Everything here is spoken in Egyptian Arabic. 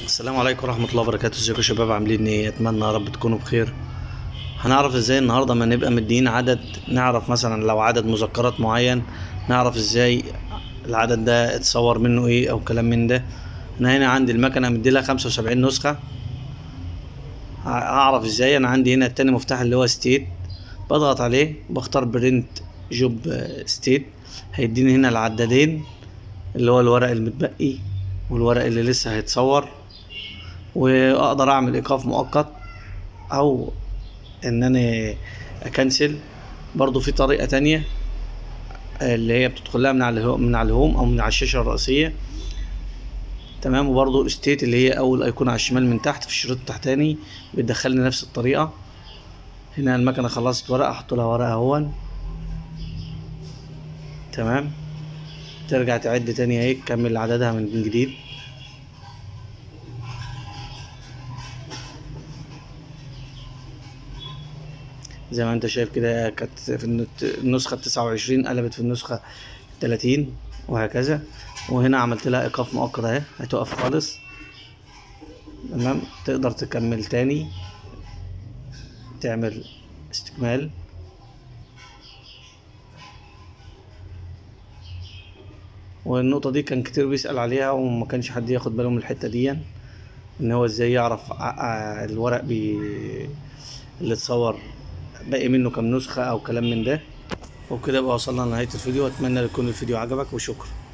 السلام عليكم ورحمة الله وبركاته ازيكم يا شباب عاملين ايه اتمنى يا رب تكونوا بخير هنعرف ازاي النهاردة ما نبقى مدين عدد نعرف مثلا لو عدد مذكرات معين نعرف ازاي العدد ده اتصور منه ايه او كلام من ده انا هنا عندي المكنة مديلها خمسة وسبعين نسخة ه- هعرف ازاي انا عندي هنا التاني مفتاح اللي هو ستيت بضغط عليه بختار برنت جوب ستيت هيديني هنا العدادين اللي هو الورق المتبقي والورق اللي لسه هيتصور واقدر اعمل ايقاف مؤقت او ان انا اكنسل برضو في طريقة تانية اللي هي بتدخل لها من على الهو- من على الهوم او من على الشاشة الرئيسية تمام وبرضو ستيت اللي هي اول ايقونة على الشمال من تحت في الشريط التحتاني بتدخلني نفس الطريقة هنا المكنة خلصت ورقة احط لها ورقة اهون تمام ترجع تعد تاني اهي تكمل عددها من جديد زي ما انت شايف كده كانت في النت- النسخة التسعة وعشرين قلبت في النسخة التلاتين وهكذا وهنا عملت لها ايقاف مؤقت اهي هتقف خالص تمام تقدر تكمل تاني تعمل استكمال والنقطة دي كان كتير بيسأل عليها وما كانش حد ياخد باله من الحتة دي ان هو ازاي يعرف ع- ع- الورق بي... اللي اتصور باقي منه كام نسخة او كلام من ده وبكده بقى وصلنا لنهاية الفيديو اتمنى يكون الفيديو عجبك وشكرا